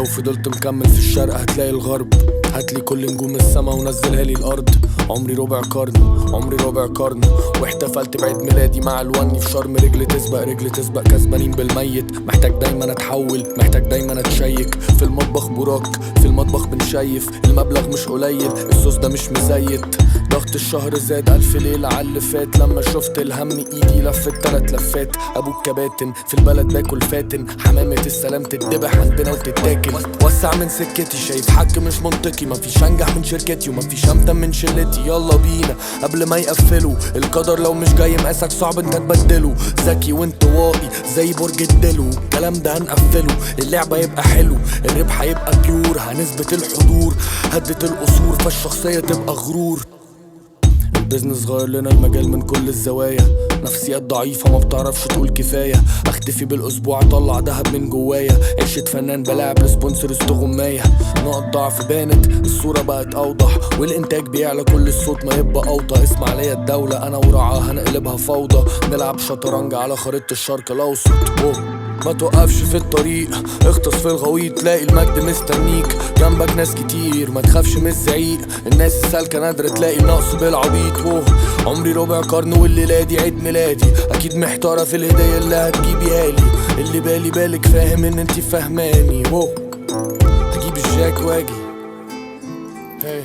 فضلت مكمل في الشرق هتلاقي الغرب هاتلي كل نجوم السما ونزلها لي الارض عمري ربع قرن عمري ربع قرن واحتفلت بعيد ميلادي مع الوني في شرم رجل تسبق رجل تسبق كسبانين بالميت محتاج دايما اتحول محتاج دايما اتشيك في المطبخ براك في المطبخ بنشيف المبلغ مش قليل الصوص ده مش مزيت ضغط الشهر زاد ألف ليلة على اللي فات لما شفت الهم ايدي لفت تلات لفات ابوك كباتن في البلد باكل فاتن حمامة السلام تتذبح عندنا وتتاكل وسع من سكتي شايف حق مش منطقي مفيش انجح من شركتي ومفيش امتن من شلتي يلا بينا قبل ما يقفلوا القدر لو مش جاي مقاسك صعب انت تبدله ذكي وانطوائي زي برج الدلو الكلام ده هنقفله اللعبة يبقى حلو الربح هيبقى بيور هنثبت الحضور هدت القصور فالشخصية تبقى غرور البيزنس غير لنا المجال من كل الزوايا نفسيات ضعيفة ما بتعرفش تقول كفاية اختفي بالاسبوع اطلع دهب من جوايا عيشة فنان بلاعب لسبونسر استغماية نقط ضعف بانت الصورة بقت اوضح والانتاج بيعلى كل الصوت ما يبقى اوطى اسمع ليا الدولة انا ورعاها هنقلبها فوضى نلعب شطرنج على خريطة الشرق الاوسط أوه. ما توقفش في الطريق اغطس في الغويط تلاقي المجد مستنيك جنبك ناس كتير ما تخافش من الزعيق الناس السالكة نادرة تلاقي النقص بالعبيط ووه عمري ربع قرن والليلة دي عيد ميلادي اكيد محتارة في الهدية اللي هتجيبيها لي اللي بالي بالك فاهم ان انتي فاهماني ووه هجيب الجاك واجي هاي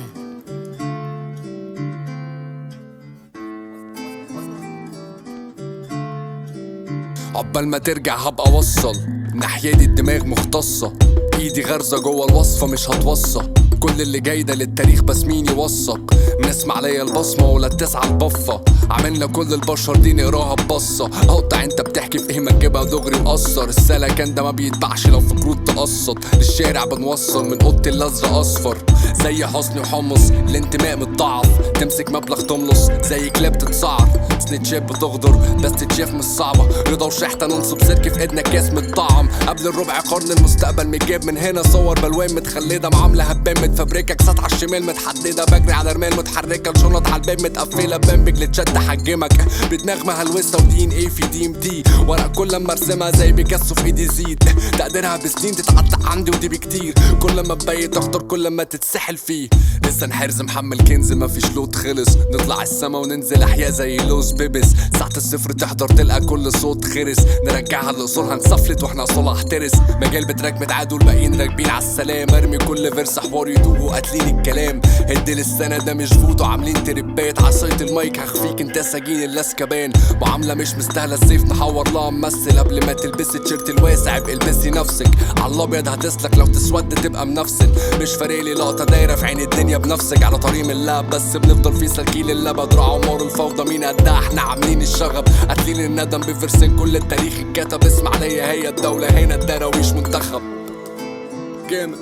عقبال ما ترجع هبقى وصل ناحية دي الدماغ مختصة ايدي غارزة جوه الوصفة مش هتوصى كل اللي جاي ده للتاريخ بس مين يوثق نسمع عليا البصمة ولا تسعى البفة عملنا كل البشر دي نقراها ببصة اقطع انت بتحكي في ايه ما تجيبها دغري مقصر السلكان ده ما بيتباعش لو في كروت تقسط للشارع بنوصل من اوضه الازرق اصفر زي حسني وحمص الانتماء متضعف تمسك مبلغ تملص زي كلاب تتسعر سنيتشات بتغدر بس تتشاف مش صعبة رضا وشحتة ننصب سلك في ايدنا كاس متطعم قبل الربع قرن المستقبل متجاب من هنا صور بلوان متخلدة معاملة هبان متفبركة كسات على الشمال متحددة بجري على رمال متحركة الشنط على الباب متقفلة بان بجلتشات تحجمك بدماغ مهلوسة ودي ان ايه في دي ام دي ورق كل لما ارسمها زي بيكاسو في ايدي زيد تقديرها بسنين تتعتق عندي ودي بكتير كل ما تبيت اخطر كل ما تتسحل فيه لسه نحرز محمل كنز مفيش لوت خلص نطلع السما وننزل احياء زي لوز بيبس ساعة الصفر تحضر تلقى كل صوت خرس نرجعها لاصولها نسفلت واحنا اصولها احترس مجال بتراك متعاد والباقيين راكبين على السلام ارمي كل فيرس حوار يدوب وقاتلين الكلام هد للسنة ده مش فوتو عاملين تربات عصاية المايك هخفيك انت سجين اللاسكبان معاملة مش مستاهلة السيف نحور لها ممثل قبل ما تلبسي التيشيرت الواسع ابقى البسي نفسك على الابيض هتسلك لو تسود تبقى منفسن مش فارقلي لقطة دايرة في عين الدنيا بنفسك على طريق من اللعب بس بنفضل في سالكين اللعبة دراع عمار الفوضى مين قدها احنا عاملين الشغب قاتلين الندم بفرسين كل التاريخ اتكتب اسمع ليا هي الدولة هنا الدراويش منتخب جامد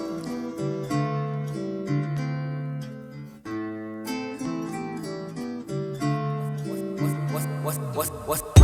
What's, what's, what's,